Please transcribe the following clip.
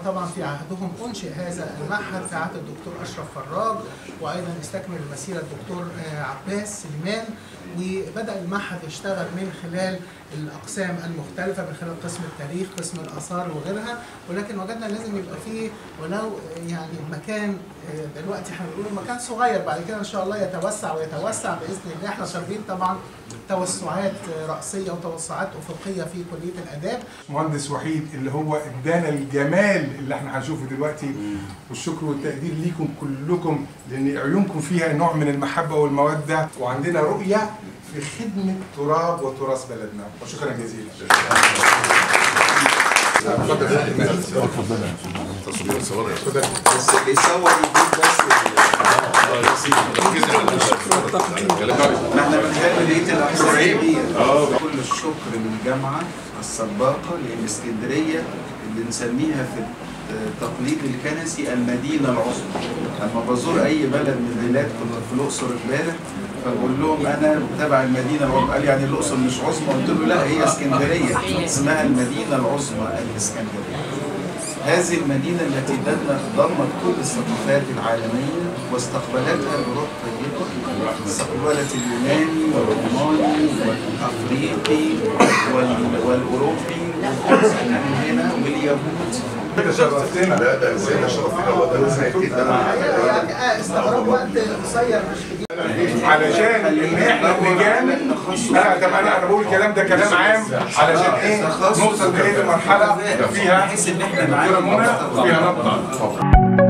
طبعا في عهدهم انشئ هذا المعهد في عهد الدكتور اشرف فراج وايضا استكمل المسيره الدكتور آه، عباس سليمان وبدا المعهد يشتغل من خلال الاقسام المختلفه من خلال قسم التاريخ قسم الاثار وغيرها ولكن وجدنا لازم يبقى فيه ولو يعني مكان آه، دلوقتي احنا بنقول مكان صغير بعد كده ان شاء الله يتوسع ويتوسع باذن الله احنا شاربين طبعا توسعات آه، راسيه وتوسعات افقيه في كليه الاداب مهندس وحيد اللي هو ادانا الجمال اللي احنا هنشوفه دلوقتي والشكر والتقدير ليكم كلكم لان عيونكم فيها نوع من المحبه والموده وعندنا رؤيه في خدمه تراب وتراث بلدنا وشكرا جزيلا بس اللي يصور يجيب بس ما احنا بنخلي بقيه الاقسام دي كل الشكر للجامعه السباقه لان اسكندريه اللي نسميها في التقليد الكنسي المدينه العظمى لما بزور اي بلد من البلاد كنت في الاقصر امبارح فبقول لهم انا تبع المدينه العظمى قال يعني الاقصر مش عظمى قلت له لا هي اسكندريه اسمها المدينه العظمى الاسكندريه هذه المدينة التي دن- ضمت كل الثقافات العالمية واستقبلتها بروح طيبة استقبلت اليوناني والروماني والأفريقي وال- والأوروبي والمسلمين هنا واليهود كده شرفتنا لا ده ازاي شرفنا والله سعيد جدا يعني آه، استغرقوا وقت قصير مش كبير علشان ان احنا اللجان لا طب انا انا بقول الكلام ده كلام عام علشان ايه نوصل لايه لمرحله فيها بحيث ان احنا دكتوره معانا منى وفيها نقطه